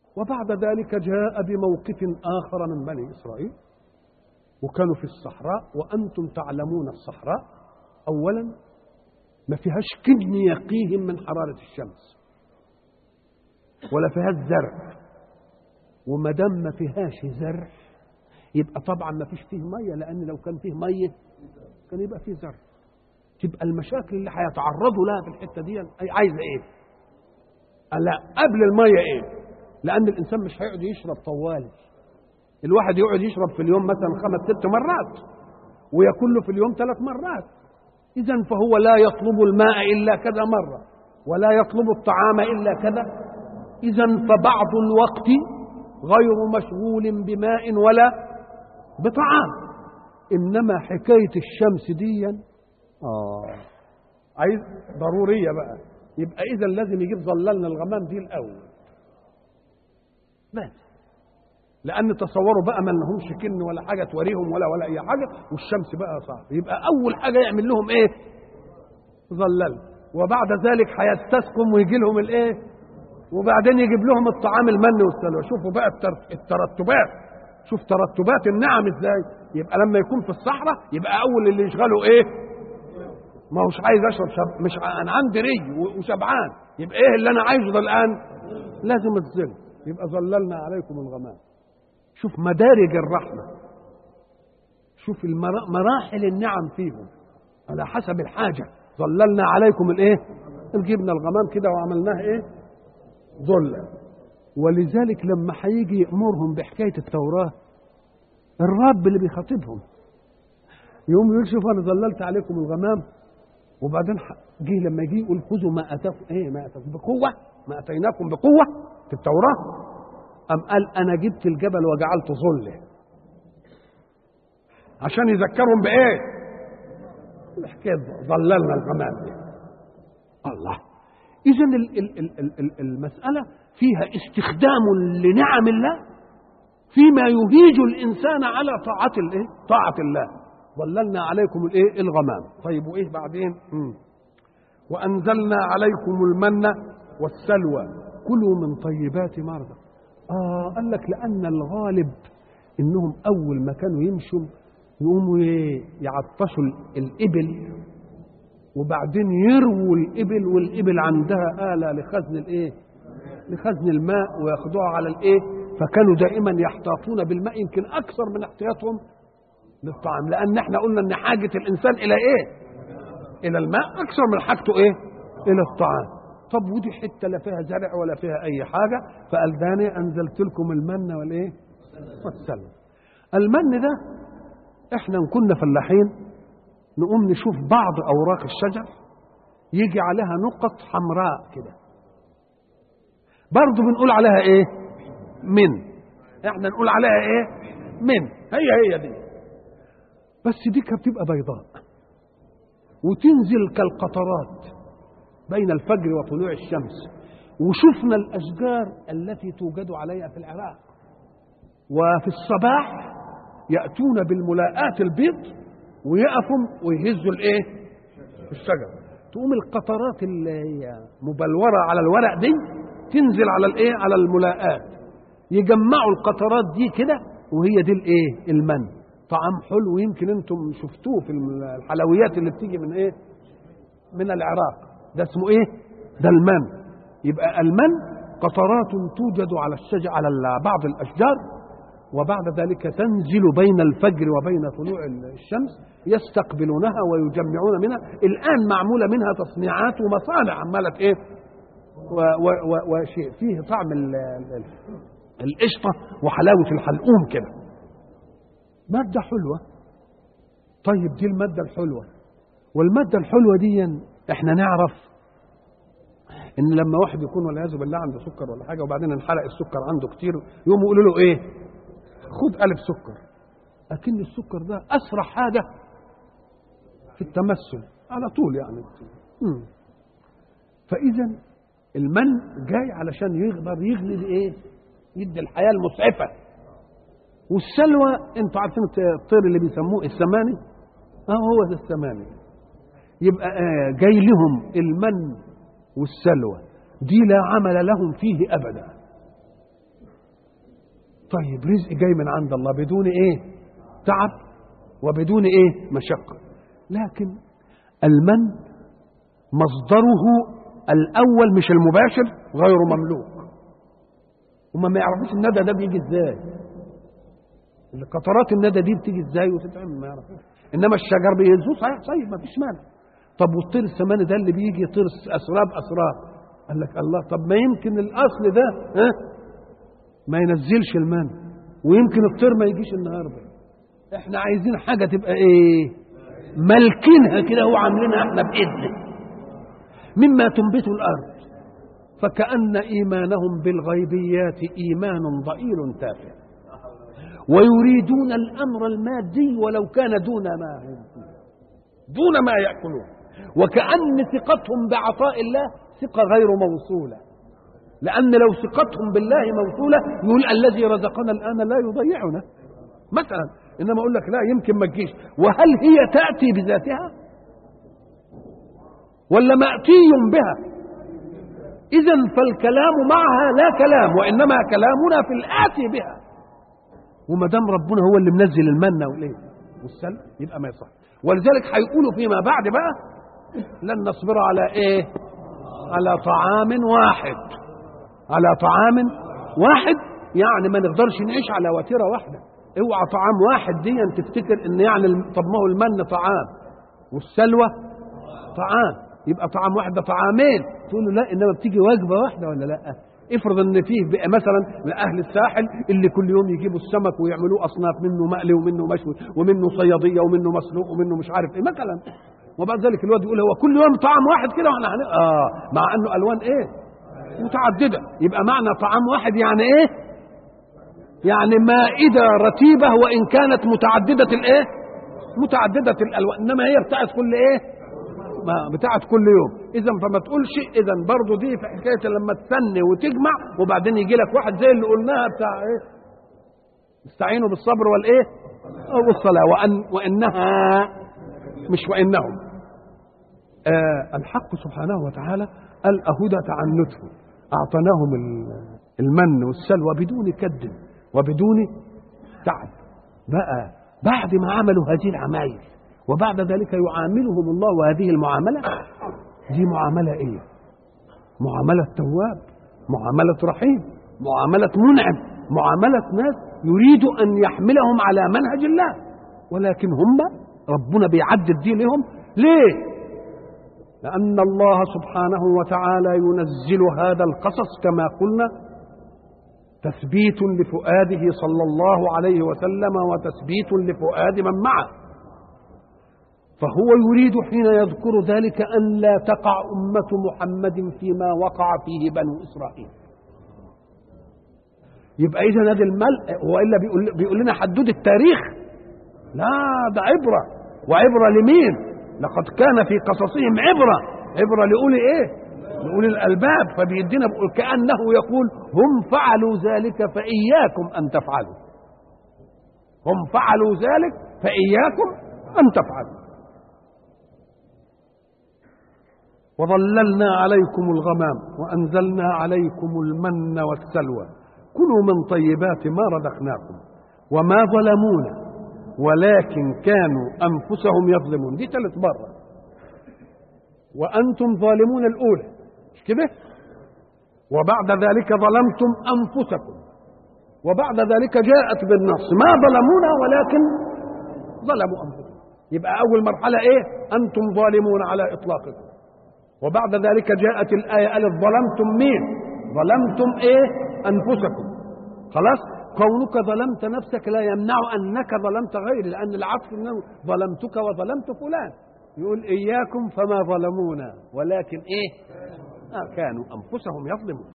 وبعد ذلك جاء بموقف آخر من بني إسرائيل وكانوا في الصحراء وأنتم تعلمون الصحراء أولا ما فيهاش كدن يقيهم من حرارة الشمس ولا فيهاش زرع وما دام ما فيهاش زرع يبقى طبعا ما فيش فيه ميه لان لو كان فيه ميه كان يبقى فيه زرع تبقى المشاكل اللي هيتعرضوا لها في الحته دي أي عايزه ايه؟ لا قبل الميه ايه؟ لان الانسان مش هيقعد يشرب طوال الواحد يقعد يشرب في اليوم مثلا خمس ست مرات وياكل له في اليوم ثلاث مرات اذا فهو لا يطلب الماء الا كذا مره ولا يطلب الطعام الا كذا اذا فبعض الوقت غير مشغول بماء ولا بطعام انما حكايه الشمس دي اه عايز ضروريه بقى يبقى اذا لازم يجيب ظللنا الغمام دي الاول بس لان تصوروا بقى ما لهمش كن ولا حاجه توريهم ولا ولا اي حاجه والشمس بقى صعب يبقى اول حاجه يعمل لهم ايه ظلل وبعد ذلك هيستسقم ويجي لهم الايه وبعدين يجيب لهم الطعام المن والسلوى شوفوا بقى الترتبات شوف ترتبات النعم ازاي يبقى لما يكون في الصحراء يبقى اول اللي يشغله ايه ما هوش عايز اشرب شب... مش ع- انا عندي ري و- وشبعان يبقى ايه اللي انا عايزه ده الان لازم الظل يبقى ظللنا عليكم الغمام شوف مدارج الرحمه شوف المرا... مراحل النعم فيهم على حسب الحاجه ظللنا عليكم الايه جبنا الغمام كده وعملناه ايه ظلا ولذلك لما هيجي يأمرهم بحكاية التوراة الرب اللي بيخاطبهم يقوم يقول شوف أنا ظللت عليكم الغمام وبعدين ح- جه لما يجي يقول خذوا ما أتاكم إيه ما أتاكم بقوة ما أتيناكم بقوة في التوراة أم قال أنا جبت الجبل وجعلت ظله عشان يذكرهم بإيه؟ الحكاية ظللنا الغمام دي الله إذا ال- ال- ال- ال- ال- المسألة فيها استخدام لنعم الله فيما يهيج الإنسان على طاعة الإيه؟ طاعة الله ظللنا عليكم الإيه؟ الغمام طيب وإيه بعدين؟ مم. وأنزلنا عليكم المن والسلوى كلوا من طيبات ما رزق آه قال لك لأن الغالب إنهم أول ما كانوا يمشوا يقوموا إيه؟ يعطشوا الإبل وبعدين يرووا الإبل والإبل عندها آلة لخزن الإيه؟ لخزن الماء وياخدوها على الإيه؟ فكانوا دائما يحتاطون بالماء يمكن أكثر من احتياطهم للطعام لأن احنا قلنا إن حاجة الإنسان إلى إيه؟ إلى الماء أكثر من حاجته إيه؟ إلى الطعام طب ودي حتة لا فيها زرع ولا فيها أي حاجة فقال داني أنزلت لكم المن والإيه؟ والسلم المن ده احنا إن كنا فلاحين نقوم نشوف بعض اوراق الشجر يجي عليها نقط حمراء كده برضه بنقول عليها ايه من احنا نقول عليها ايه من هي هي دي بس دي كانت بتبقى بيضاء وتنزل كالقطرات بين الفجر وطلوع الشمس وشفنا الاشجار التي توجد عليها في العراق وفي الصباح ياتون بالملاءات البيض ويقفوا ويهزوا الايه الشجر تقوم القطرات اللي هي مبلوره على الورق دي تنزل على الايه على الملاءات يجمعوا القطرات دي كده وهي دي الايه المن طعم حلو يمكن انتم شفتوه في الحلويات اللي بتيجي من ايه من العراق ده اسمه ايه ده المن يبقى المن قطرات توجد على الشجر على بعض الاشجار وبعد ذلك تنزل بين الفجر وبين طلوع الشمس يستقبلونها ويجمعون منها الآن معمولة منها تصنيعات ومصانع عمالة إيه و- و- و- وشيء فيه طعم ال- ال- القشطة وحلاوة الحلقوم كده مادة حلوة طيب دي المادة الحلوة والمادة الحلوة دي احنا نعرف ان لما واحد يكون والعياذ بالله عنده سكر ولا حاجه وبعدين انحرق السكر عنده كتير يقوموا يقولوا له ايه خد ألف سكر لكن السكر ده أسرع حاجة في التمثل على طول يعني مم. فإذا المن جاي علشان يقدر يغلي ايه يدي الحياة المسعفة والسلوى انتوا عارفين الطير اللي بيسموه السماني اه هو ده السماني يبقى آه جاي لهم المن والسلوى دي لا عمل لهم فيه أبدا طيب رزق جاي من عند الله بدون ايه تعب وبدون ايه مشقة لكن المن مصدره الاول مش المباشر غير مملوك هما ما يعرفوش الندى ده بيجي ازاي قطرات الندى دي بتيجي ازاي وتتعمل ما يعرفوش انما الشجر بيهزوه صحيح طيب ما فيش مانع طب والطير السماني ده اللي بيجي طير اسراب اسراب قال لك الله طب ما يمكن الاصل ده ها ما ينزلش المن ويمكن الطير ما يجيش النهارده احنا عايزين حاجه تبقى ايه مالكينها كده هو عاملينها احنا بايدنا مما تنبت الارض فكأن إيمانهم بالغيبيات إيمان ضئيل تافه ويريدون الأمر المادي ولو كان دون ما دون ما يأكلون وكأن ثقتهم بعطاء الله ثقة غير موصولة لأن لو ثقتهم بالله موصولة يقول الذي رزقنا الآن لا يضيعنا مثلا إنما أقول لك لا يمكن ما تجيش وهل هي تأتي بذاتها ولا مأتي بها إذا فالكلام معها لا كلام وإنما كلامنا في الآتي بها وما دام ربنا هو اللي منزل المنة والإيه والسلم يبقى ما يصح ولذلك هيقولوا فيما بعد بقى لن نصبر على إيه؟ على طعام واحد على طعام واحد يعني ما نقدرش نعيش على وتيره واحده اوعى طعام واحد دي تفتكر ان يعني طب ما هو المن طعام والسلوى طعام يبقى طعام واحد ده طعامين تقول له لا انما بتيجي وجبه واحده ولا لا افرض ان فيه بقى مثلا لاهل الساحل اللي كل يوم يجيبوا السمك ويعملوه اصناف منه مقلي ومنه مشوي ومنه صياديه ومنه مسلوق ومنه مش عارف ايه مثلا وبعد ذلك الواد يقول هو كل يوم طعام واحد كده واحنا هن... اه مع انه الوان ايه متعدده يبقى معنى طعام واحد يعني ايه يعني مائده رتيبه وان كانت متعدده الايه متعدده الالوان انما هي بتاعت كل ايه ما بتاعت كل يوم اذا فما تقولش اذا برضه دي في حكايه لما تثني وتجمع وبعدين يجي لك واحد زي اللي قلناها بتاع ايه استعينوا بالصبر والايه والصلاه وان وانها مش وانهم آه الحق سبحانه وتعالى قال اهدى تعنته اعطيناهم المن والسلوى بدون كد وبدون تعب بقى بعد ما عملوا هذه العمايل وبعد ذلك يعاملهم الله وهذه المعاملة دي معاملة ايه معاملة تواب معاملة رحيم معاملة منعم معاملة ناس يريد أن يحملهم على منهج الله ولكن هم ربنا بيعدد دي لهم ليه لأن الله سبحانه وتعالى ينزل هذا القصص كما قلنا تثبيت لفؤاده صلى الله عليه وسلم وتثبيت لفؤاد من معه فهو يريد حين يذكر ذلك أن لا تقع أمة محمد فيما وقع فيه بنو إسرائيل يبقى إذا هذا الملء وإلا بيقول, بيقول لنا حدود التاريخ لا ده عبرة وعبرة لمين لقد كان في قصصهم عبرة عبرة لأولي إيه لأولي الألباب فبيدينا كأنه يقول هم فعلوا ذلك فإياكم أن تفعلوا هم فعلوا ذلك فإياكم أن تفعلوا وظللنا عليكم الغمام وأنزلنا عليكم المن والسلوى كلوا من طيبات ما رزقناكم وما ظلمونا ولكن كانوا أنفسهم يظلمون دي ثالث مرة وأنتم ظالمون الأولى مش كده وبعد ذلك ظلمتم أنفسكم وبعد ذلك جاءت بالنص ما ظلمونا ولكن ظلموا أنفسهم يبقى أول مرحلة إيه أنتم ظالمون على إطلاقكم وبعد ذلك جاءت الآية قالت ظلمتم مين ظلمتم إيه أنفسكم خلاص كونك ظلمت نفسك لا يمنع أنك ظلمت غيري لأن العطف أنه ظلمتك وظلمت فلان يقول إياكم فما ظلمونا ولكن إيه آه كانوا أنفسهم يظلمون